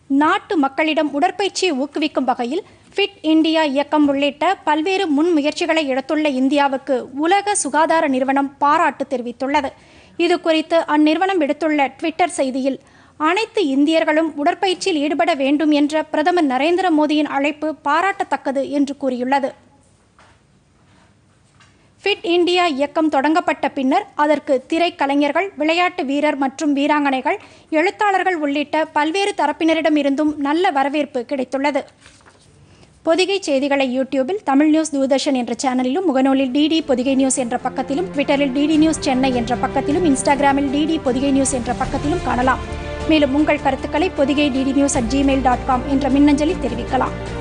நாட்டு மக்களிடம் உடற்பயிற்சியை ஊக்குவிக்கும் வகையில் ஃபிட் இந்தியா இயக்கம் உள்ளிட்ட பல்வேறு முன்முயற்சிகளை எடுத்துள்ள இந்தியாவுக்கு உலக சுகாதார நிறுவனம் பாராட்டு தெரிவித்துள்ளது இது குறித்து அந்நிறுவனம் விடுத்துள்ள ட்விட்டர் செய்தியில் அனைத்து இந்தியர்களும் உடற்பயிற்சியில் ஈடுபட வேண்டும் என்ற பிரதமர் நரேந்திர மோடியின் அழைப்பு பாராட்டத்தக்கது என்று கூறியுள்ளது ஃபிட் இந்தியா இயக்கம் தொடங்கப்பட்ட பின்னர் அதற்கு திரைக்கலைஞர்கள் விளையாட்டு வீரர் மற்றும் வீராங்கனைகள் எழுத்தாளர்கள் உள்ளிட்ட பல்வேறு தரப்பினரிடமிருந்தும் நல்ல வரவேற்பு கிடைத்துள்ளது பொதிகை செய்திகளை யூடியூபில் தமிழ் நியூஸ் தூர்தர்ஷன் என்ற சேனலிலும் முகநூலில் டிடி பொதிகை நியூஸ் என்ற பக்கத்திலும் ட்விட்டரில் டிடி நியூஸ் சென்னை என்ற பக்கத்திலும் இன்ஸ்டாகிராமில் டிடி பொதிகை நியூஸ் என்ற பக்கத்திலும் காணலாம் மேலும் உங்கள் கருத்துக்களை Podhigai DD news at Gmail dot com என்ற மின்னஞ்சலில் தெரிவிக்கலாம்